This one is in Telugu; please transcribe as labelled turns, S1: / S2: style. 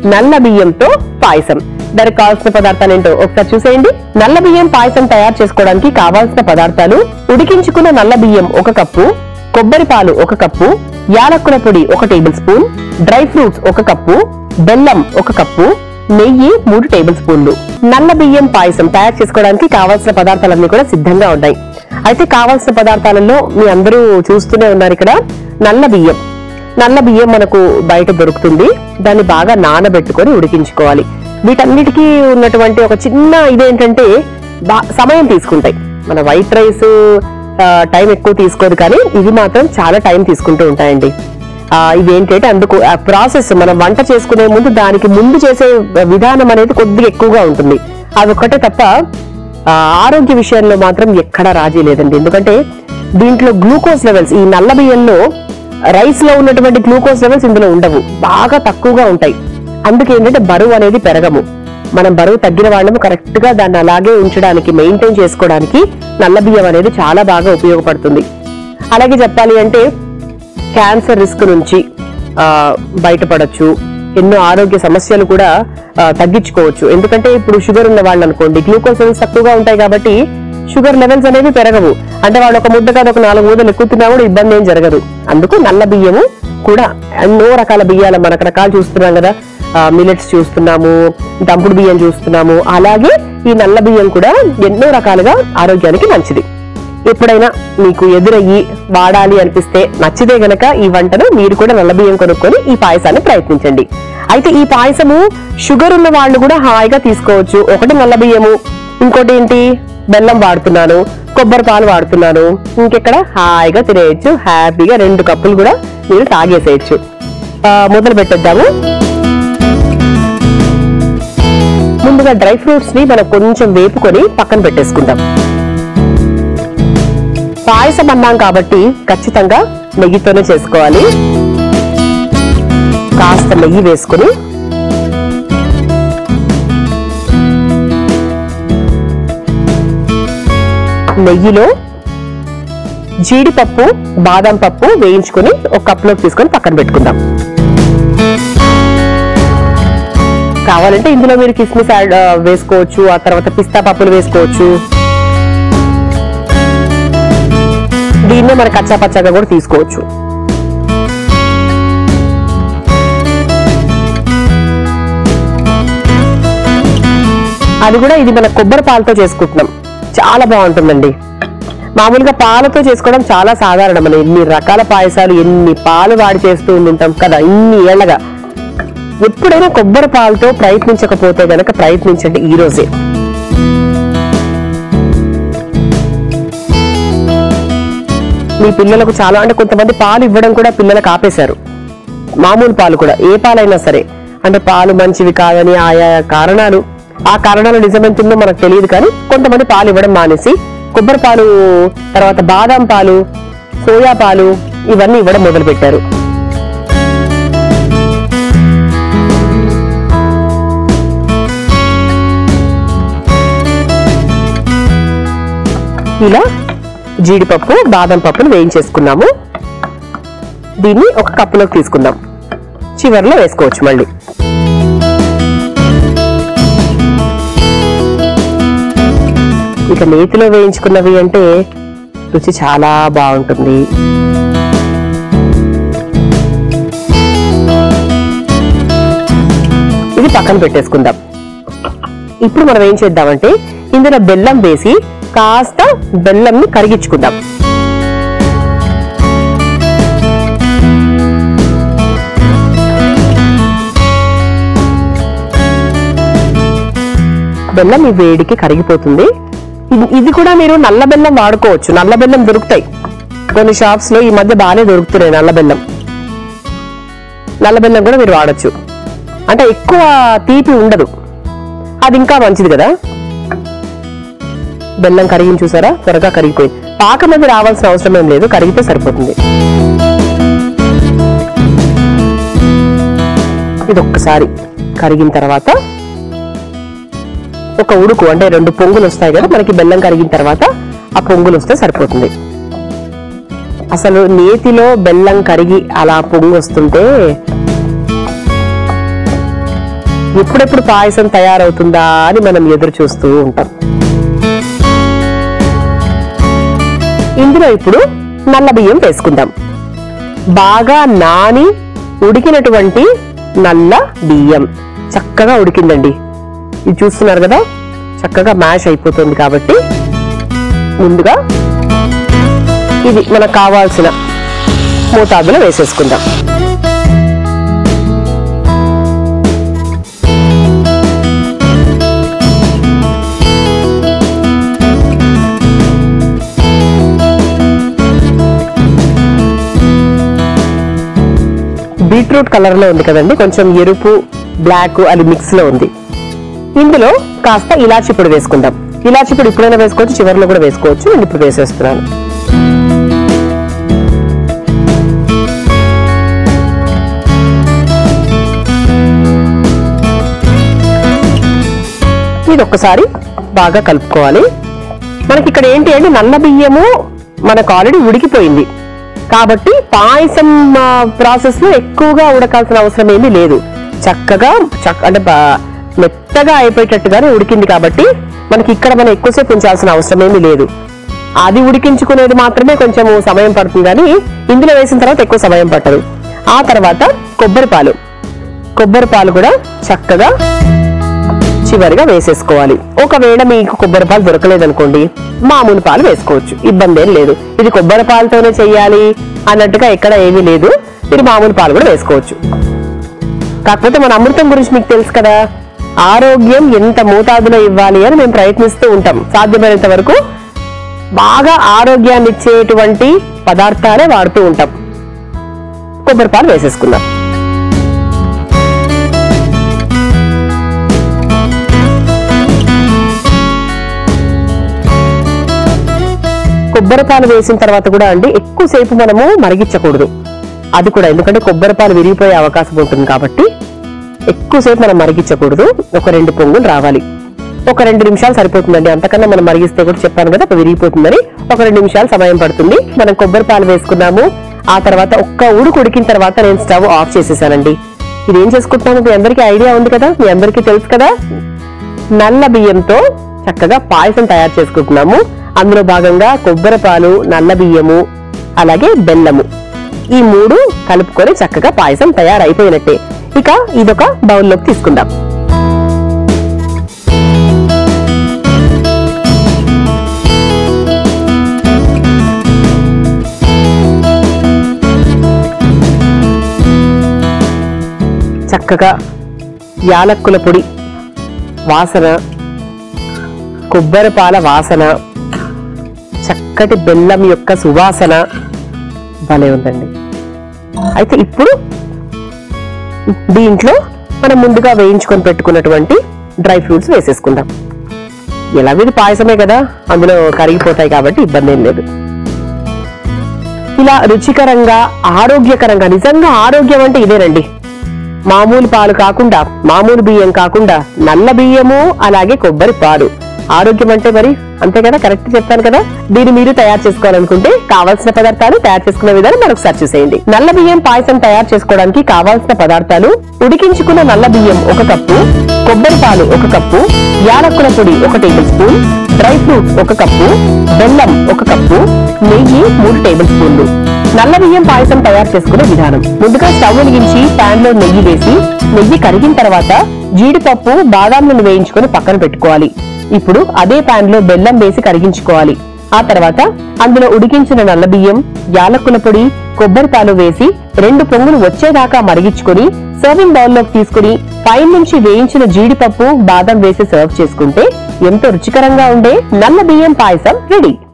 S1: నల్ల బియ్యంతో పాయసం దానికి కావాల్సిన పదార్థాలు ఏంటో ఒకసారి చూసేయండి నల్ల బియ్యం పాయసం తయారు చేసుకోవడానికి కావాల్సిన పదార్థాలు ఉడికించుకున్న నల్ల బియ్యం ఒక కప్పు కొబ్బరి పాలు ఒక కప్పు యాలక్కుల పొడి ఒక టేబుల్ స్పూన్ డ్రై ఫ్రూట్స్ ఒక కప్పు బెల్లం ఒక కప్పు నెయ్యి మూడు టేబుల్ స్పూన్లు నల్ల బియ్యం పాయసం తయారు చేసుకోవడానికి కావాల్సిన పదార్థాలన్నీ కూడా సిద్ధంగా ఉన్నాయి అయితే కావాల్సిన పదార్థాలలో మీ అందరూ చూస్తూనే ఉన్నారు ఇక్కడ నల్ల బియ్యం నల్ల బియ్యం మనకు బయట దొరుకుతుంది దాన్ని బాగా నానబెట్టుకొని ఉడికించుకోవాలి వీటన్నిటికీ ఉన్నటువంటి ఒక చిన్న ఇదేంటంటే బా- సమయం తీసుకుంటాయి మన వైట్ రైస్ టైం ఎక్కువ తీసుకోదు కానీ ఇవి మాత్రం చాలా టైం తీసుకుంటూ ఉంటాయండి ఆ, ఇవి ఏంటంటే అందుకు ప్రాసెస్ మనం వంట చేసుకునే ముందు దానికి ముందు చేసే విధానం అనేది కొద్దిగా ఎక్కువగా ఉంటుంది అదొక్కటే తప్ప ఆ, ఆరోగ్య విషయంలో మాత్రం ఎక్కడా రాజీ లేదండి ఎందుకంటే దీంట్లో గ్లూకోజ్ లెవెల్స్ ఈ నల్ల బియ్యంలో రైస్ లో ఉన్నటువంటి గ్లూకోజ్ లెవెల్స్ ఇందులో ఉండవు బాగా తక్కువగా ఉంటాయి అందుకే ఏంటంటే బరువు అనేది పెరగము మనం బరువు తగ్గిన వాళ్ళము కరెక్ట్ గా దాన్ని అలాగే ఉంచడానికి మెయింటైన్ చేసుకోవడానికి నల్ల బియ్యం అనేది చాలా బాగా ఉపయోగపడుతుంది అలాగే చెప్పాలి అంటే క్యాన్సర్ రిస్క్ నుంచి ఆ, బయటపడొచ్చు ఎన్నో ఆరోగ్య సమస్యలు కూడా ఆ, తగ్గించుకోవచ్చు ఎందుకంటే ఇప్పుడు షుగర్ ఉన్న వాళ్ళు అనుకోండి గ్లూకోజ్ లెవెల్స్ తక్కువగా ఉంటాయి కాబట్టి షుగర్ లెవెల్స్ అనేవి పెరగవు అంటే వాళ్ళు ఒక ముద్ద కాదు ఒక నాలుగు మూదలు ఎక్కుతున్నా కూడా ఇబ్బంది ఏం జరగదు అందుకు నల్ల బియ్యము కూడా ఎన్నో రకాల బియ్యాల మన రకాలు చూస్తున్నాం కదా మిలెట్స్ చూస్తున్నాము దంపుడు బియ్యం చూస్తున్నాము అలాగే ఈ నల్ల బియ్యం కూడా ఎన్నో రకాలుగా ఆరోగ్యానికి మంచిది ఎప్పుడైనా మీకు ఎదురయ్యి వాడాలి అనిపిస్తే నచ్చితే గనక ఈ వంటను మీరు కూడా నల్ల బియ్యం కొనుక్కొని ఈ పాయసాన్ని ప్రయత్నించండి అయితే ఈ పాయసము షుగర్ ఉన్న వాళ్ళు కూడా హాయిగా తీసుకోవచ్చు ఒకటి నల్ల బియ్యము ఇంకోటి ఏంటి బెల్లం వాడుతున్నాను కొబ్బరి పాలు వాడుతున్నాను ఇంకెక్కడ హాయిగా తినేయచ్చు హ్యాపీగా రెండు కప్పులు కూడా మీరు తాగేసేయచ్చు ఆ, మొదలు పెట్టేద్దాము ముందుగా డ్రై ఫ్రూట్స్ ని మనం కొంచెం వేపుకొని పక్కన పెట్టేసుకుందాం పాయసం అన్నాం కాబట్టి ఖచ్చితంగా నెయ్యితోనే చేసుకోవాలి కాస్త నెయ్యి వేసుకుని నెయ్యిలో జీడిపప్పు బాదం పప్పు వేయించుకొని ఒక కప్లోకి తీసుకొని పక్కన పెట్టుకుందాం కావాలంటే ఇందులో మీరు కిస్మిస్ యాడ్ ఆ, వేసుకోవచ్చు ఆ తర్వాత పిస్తా పప్పులు వేసుకోవచ్చు దీన్నే మన కచ్చా పచ్చగా కూడా తీసుకోవచ్చు అది కూడా ఇది మన కొబ్బరి పాలతో చేసుకుంటున్నాం చాలా బాగుంటుందండి మామూలుగా పాలతో చేసుకోవడం చాలా సాధారణం మనం ఎన్ని రకాల పాయసాలు ఎన్ని పాలు వాడి చేస్తూ ఉంటాం కదా ఇన్ని ఏళ్ళగా ఎప్పుడైనా కొబ్బరి పాలతో ప్రయత్నించకపోతే గనక ప్రయత్నించండి ఈ రోజే మీ పిల్లలకు చాలా అంటే కొంతమంది పాలు ఇవ్వడం కూడా పిల్లలకు ఆపేశారు మామూలు పాలు కూడా ఏ పాలైనా సరే అంటే పాలు మంచివి కాదని ఆయా కారణాలు ఆ కారణాలు నిజమెంతుందో మనకు తెలియదు కానీ కొంతమంది పాలు ఇవ్వడం మానేసి కొబ్బరి పాలు తర్వాత బాదం పాలు సోయా పాలు ఇవన్నీ ఇవ్వడం మొదలు పెట్టారు ఇలా జీడిపప్పు బాదం పప్పును వేయించేసుకున్నాము దీన్ని ఒక కప్పులోకి తీసుకుందాం చివర్లో వేసుకోవచ్చు మళ్ళీ ఇక నేతిలో వేయించుకున్నవి అంటే రుచి చాలా బాగుంటుంది ఇది పక్కన పెట్టేసుకుందాం ఇప్పుడు మనం ఏం చేద్దామంటే ఇందులో బెల్లం వేసి కాస్త బెల్లంని కరిగించుకుందాం బెల్లం ఈ వేడికి కరిగిపోతుంది ఇది- ఇది కూడా మీరు నల్ల బెల్లం వాడుకోవచ్చు నల్ల బెల్లం దొరుకుతాయి కొన్ని షాప్స్ లో ఈ మధ్య బాగానే దొరుకుతున్నాయి నల్ల బెల్లం నల్ల బెల్లం కూడా మీరు వాడచ్చు అంటే ఎక్కువ తీపి ఉండదు అది ఇంకా మంచిది కదా బెల్లం కరిగింది చూసారా త్వరగా కరిగిపోయింది పాకం అది రావాల్సిన అవసరం ఏం లేదు కరిగితే సరిపోతుంది ఇది ఒక్కసారి కరిగిన తర్వాత ఒక ఉడుకు అంటే రెండు పొంగులు వస్తాయి కదా మనకి బెల్లం కరిగిన తర్వాత ఆ పొంగులు వస్తే సరిపోతుంది అసలు నేతిలో బెల్లం కరిగి అలా పొంగు వస్తుంటే ఎప్పుడెప్పుడు పాయసం తయారవుతుందా అని మనం ఎదురు చూస్తూ ఉంటాం ఇందులో ఇప్పుడు నల్ల బియ్యం వేసుకుందాం బాగా నాని ఉడికినటువంటి నల్ల బియ్యం చక్కగా ఉడికిందండి ఇది చూస్తున్నారు కదా చక్కగా మ్యాష్ అయిపోతుంది కాబట్టి ముందుగా ఇది మనకు కావాల్సిన మోతాదులో వేసేసుకుందాం బీట్రూట్ కలర్ లో ఉంది కదండి కొంచెం ఎరుపు బ్లాక్ అది మిక్స్ లో ఉంది ఇందులో కాస్త ఇలాచి పొడి వేసుకుందాం ఇలాచి పొడి ఇప్పుడైనా వేసుకోవచ్చు చివరిలో కూడా వేసుకోవచ్చు నేను ఇప్పుడు వేసేస్తున్నాను ఇది ఒక్కసారి బాగా కలుపుకోవాలి మనకి ఇక్కడ ఏంటి అంటే నల్ల బియ్యము మనకు ఆల్రెడీ ఉడికిపోయింది కాబట్టి పాయసం ప్రాసెస్ లో ఎక్కువగా ఉడకాల్సిన అవసరం ఏమీ లేదు చక్కగా చక్క అంటే బా- మెత్తగా అయిపోయేటట్టుగానే ఉడికింది కాబట్టి మనకి ఇక్కడ మనం ఎక్కువసేపు ఉంచాల్సిన అవసరం ఏమీ లేదు అది ఉడికించుకునేది మాత్రమే కొంచెం సమయం పడుతుంది కానీ ఇందులో వేసిన తర్వాత ఎక్కువ సమయం పట్టదు ఆ తర్వాత కొబ్బరి పాలు కొబ్బరి పాలు కూడా చక్కగా చివరిగా వేసేసుకోవాలి ఒకవేళ మీకు కొబ్బరి పాలు దొరకలేదనుకోండి మామూలు పాలు వేసుకోవచ్చు ఇబ్బంది ఏం లేదు ఇది కొబ్బరి పాలతోనే చెయ్యాలి అన్నట్టుగా ఎక్కడ ఏమీ లేదు మీరు మామూలు పాలు కూడా వేసుకోవచ్చు కాకపోతే మన అమృతం గురించి మీకు తెలుసు కదా ఆరోగ్యం ఎంత మోతాదులో ఇవ్వాలి అని మేము ప్రయత్నిస్తూ ఉంటాం సాధ్యమైనంత వరకు బాగా ఆరోగ్యాన్ని ఇచ్చేటువంటి పదార్థాలే వాడుతూ ఉంటాం కొబ్బరి పాలు వేసేసుకుందాం కొబ్బరి పాలు వేసిన తర్వాత కూడా అండి ఎక్కువసేపు మనము మరిగించకూడదు అది కూడా ఎందుకంటే కొబ్బరి పాలు విరిగిపోయే అవకాశం ఉంటుంది కాబట్టి ఎక్కువసేపు మనం మరిగించకూడదు ఒక రెండు పొంగులు రావాలి ఒక రెండు నిమిషాలు సరిపోతుందండి అంతకన్నా మనం మరిగిస్తే కూడా చెప్పాను కదా అప్పుడు విరిగిపోతుందని ఒక రెండు నిమిషాలు సమయం పడుతుంది మనం కొబ్బరి పాలు వేసుకున్నాము ఆ తర్వాత ఒక్క ఉడుకు ఉడికిన తర్వాత నేను స్టవ్ ఆఫ్ చేసేసానండి ఇది ఏం చేసుకుంటున్నాము మీ అందరికీ ఐడియా ఉంది కదా మీ అందరికీ తెలుసు కదా నల్ల బియ్యంతో చక్కగా పాయసం తయారు చేసుకుంటున్నాము అందులో భాగంగా కొబ్బరి పాలు నల్ల బియ్యము అలాగే బెల్లము ఈ మూడు కలుపుకొని చక్కగా పాయసం తయారైపోయినట్టే ఇక ఇదొక బౌల్లోకి తీసుకుందాం చక్కగా యాలక్కుల పొడి వాసన కొబ్బరి పాల వాసన చక్కటి బెల్లం యొక్క సువాసన భలే ఉందండి అయితే ఇప్పుడు దీంట్లో మనం ముందుగా వేయించుకొని పెట్టుకున్నటువంటి డ్రై ఫ్రూట్స్ వేసేసుకుందాం ఎలాగో ఇది పాయసమే కదా అందులో కరిగిపోతాయి కాబట్టి ఇబ్బంది ఏం లేదు ఇలా రుచికరంగా ఆరోగ్యకరంగా నిజంగా ఆరోగ్యం అంటే ఇదేనండి మామూలు పాలు కాకుండా మామూలు బియ్యం కాకుండా నల్ల బియ్యము అలాగే కొబ్బరి పాలు ఆరోగ్యం అంటే మరి అంతే కదా కరెక్ట్ చెప్పాను కదా దీన్ని మీరు తయారు చేసుకోవాలనుకుంటే కావాల్సిన పదార్థాలు తయారు చేసుకునే విధానం మరొకసారి చూసేయండి నల్ల బియ్యం పాయసం తయారు చేసుకోవడానికి కావాల్సిన పదార్థాలు ఉడికించుకున్న నల్ల బియ్యం ఒక కప్పు కొబ్బరి పాలు ఒక కప్పు యాలక్కుల పొడి ఒక టేబుల్ స్పూన్ డ్రై ఫ్రూట్స్ ఒక కప్పు బెల్లం ఒక కప్పు నెయ్యి మూడు టేబుల్ స్పూన్లు నల్ల బియ్యం పాయసం తయారు చేసుకునే విధానం ముందుగా స్టవ్ వెలిగించి పాన్ లో నెయ్యి వేసి నెయ్యి కరిగిన తర్వాత జీడిపప్పు బాదాంలను వేయించుకొని పక్కన పెట్టుకోవాలి ఇప్పుడు అదే పాన్ లో బెల్లం వేసి కరిగించుకోవాలి ఆ తర్వాత అందులో ఉడికించిన నల్ల బియ్యం యాలక్కుల పొడి కొబ్బరి పాలు వేసి రెండు పొంగులు వచ్చేదాకా మరిగించుకొని సర్వింగ్ బౌల్ లోకి తీసుకుని పై నుంచి వేయించిన జీడిపప్పు బాదం వేసి సర్వ్ చేసుకుంటే ఎంతో రుచికరంగా ఉండే నల్ల బియ్యం పాయసం రెడీ